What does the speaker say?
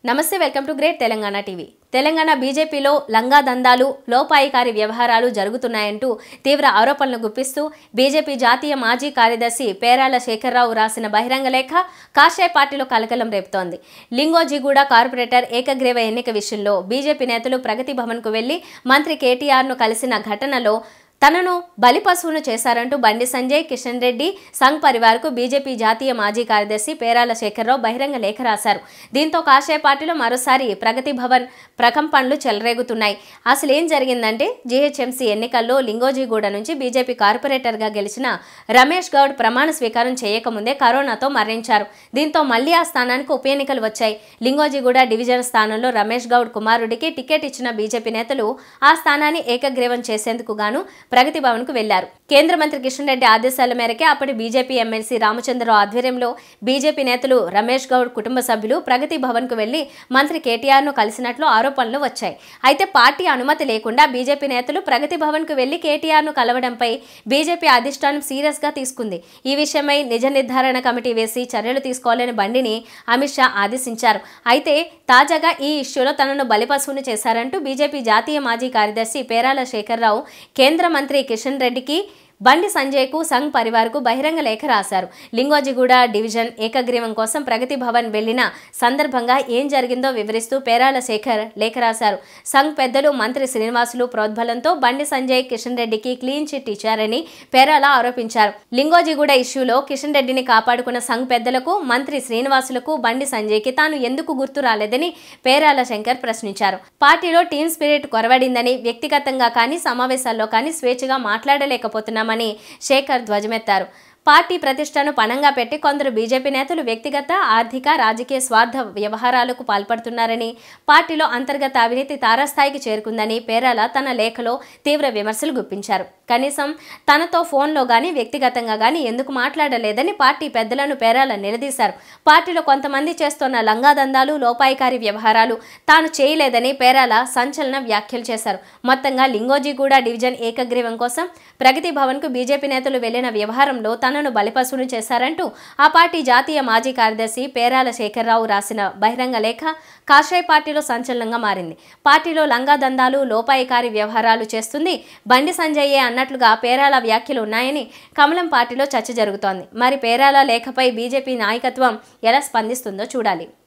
నమస్తే welcome to great Telangana TV Telangana బీజేపీలో లంగా దందాలు లోపాయికారి వ్యవహారాలు జరుగుతున్నాయంటూ తీవ్ర ఆరోపణలు గుప్పిస్తూ బీజేపీ జాతీయ మాజీ కార్యదర్శి పేరాల శేఖర్రావు రాసిన బహిరంగ లేఖ కాషాయ పార్టీలో కలకలం రేపుతోంది లింగోజిగూడ కార్పొరేటర్ ఏకగ్రీవ ఎన్నిక విషయంలో బీజేపీ నేతలు ప్రగతి భవన్కు వెళ్లి మంత్రి కేటీఆర్ను కలిసిన ఘటనలో తనను బలిపశువును చేశారంటూ బండి సంజయ్ కిషన్ రెడ్డి సంఘ్ పరివార్కు బీజేపీ జాతీయ మాజీ కార్యదర్శి పేరాల శేఖర్రావు బహిరంగ లేఖ రాశారు దీంతో కాషాయ పార్టీలో మరోసారి ప్రగతి భవన్ ప్రకంపనలు చెలరేగుతున్నాయి అసలు ఏం జరిగిందంటే జీహెచ్ఎంసీ ఎన్నికల్లో లింగోజిగూడ నుంచి బీజేపీ కార్పొరేటర్గా గెలిచిన రమేష్ గౌడ్ ప్రమాణ స్వీకారం చేయకముందే కరోనాతో మరణించారు దీంతో మళ్లీ ఆ స్థానానికి ఉప ఎన్నికలు వచ్చాయి లింగోజిగూడ డివిజన్ స్థానంలో రమేష్ గౌడ్ కుమారుడికి టికెట్ ఇచ్చిన బీజేపీ నేతలు ఆ స్థానాన్ని ఏకగ్రీవం చేసేందుకు గాను ప్రగతి భవన్కు వెళ్లారు కేంద్ర మంత్రి కిషన్ రెడ్డి ఆదేశాల మేరకే అప్పటి బీజేపీ ఎమ్మెల్సీ రామచంద్రరావు ఆధ్వర్యంలో బీజేపీ నేతలు రమేష్ గౌడ్ కుటుంబ సభ్యులు ప్రగతి భవన్కు వెళ్లి మంత్రి కేటీఆర్ను కలిసినట్లు ఆరోపణలు వచ్చాయి అయితే పార్టీ అనుమతి లేకుండా బీజేపీ నేతలు ప్రగతి భవన్కు వెళ్లి కేటీఆర్ను కలవడంపై బీజేపీ అధిష్టానం సీరియస్గా తీసుకుంది ఈ విషయమై నిజ నిర్ధారణ కమిటీ వేసి చర్యలు తీసుకోవాలని బండిని అమిత్ షా ఆదేశించారు అయితే తాజాగా ఈ ఇష్యూలో తనను బలిపశువును చేశారంటూ బీజేపీ జాతీయ మాజీ కార్యదర్శి పేరాల శేఖర్రావు కేంద్ర మంత్రి కిషన్ రెడ్డికి బండి సంజయ్కు సంఘ్ పరివార్కు బహిరంగ లేఖ రాశారు లింగోజిగూడ డివిజన్ ఏకగ్రీవం కోసం ప్రగతి భవన్ వెళ్లిన సందర్భంగా ఏం జరిగిందో వివరిస్తూ పేరాల శేఖర్ లేఖ రాశారు సంఘ్ పెద్దలు మంత్రి శ్రీనివాసులు ప్రోద్బలంతో బండి సంజయ్ కిషన్ రెడ్డికి క్లీన్ చిట్ ఇచ్చారని పేరాల ఆరోపించారు లింగోజిగూడ ఇష్యూలో కిషన్ రెడ్డిని కాపాడుకున్న సంఘ్ పెద్దలకు మంత్రి శ్రీనివాసులకు బండి సంజయ్కి తాను ఎందుకు గుర్తు రాలేదని పేరాల శంకర్ ప్రశ్నించారు పార్టీలో టీమ్ స్పిరిట్ కొరవడిందని వ్యక్తిగతంగా కానీ సమావేశాల్లో కానీ స్వేచ్ఛగా మాట్లాడలేకపోతున్నామని శేఖర్ ధ్వజమెత్తారు పార్టీ ప్రతిష్టను పణంగా పెట్టి కొందరు బీజేపీ నేతలు వ్యక్తిగత ఆర్థిక రాజకీయ స్వార్థ వ్యవహారాలకు పాల్పడుతున్నారని పార్టీలో అంతర్గత అవినీతి తారాస్థాయికి చేరుకుందని పేరాల తన లేఖలో తీవ్ర విమర్శలు గుప్పించారు కనీసం తనతో ఫోన్లో గానీ వ్యక్తిగతంగా గానీ ఎందుకు మాట్లాడలేదని పార్టీ పెద్దలను పేరాల నిలదీశారు పార్టీలో కొంతమంది చేస్తున్న లంగాదందాలు లోపాయికారి వ్యవహారాలు తాను చేయలేదని పేరాల సంచలన వ్యాఖ్యలు చేశారు మొత్తంగా లింగోజిగూడ డివిజన్ ఏకగ్రీవం కోసం ప్రగతి భవన్కు బీజేపీ నేతలు వెళ్లిన వ్యవహారంలో తనను బలిపశువును చేశారంటూ ఆ పార్టీ జాతీయ మాజీ కార్యదర్శి పేరాల శేఖర్రావు రాసిన బహిరంగ లేఖ కాషాయ పార్టీలో సంచలనంగా మారింది పార్టీలో లంగాదందాలు లోపాయికారి వ్యవహారాలు చేస్తుంది బండి సంజయ్యే అన్నట్లుగా పేరాల వ్యాఖ్యలు ఉన్నాయని కమలం పార్టీలో చర్చ జరుగుతోంది మరి పేరాల లేఖపై బీజేపీ నాయకత్వం ఎలా స్పందిస్తుందో చూడాలి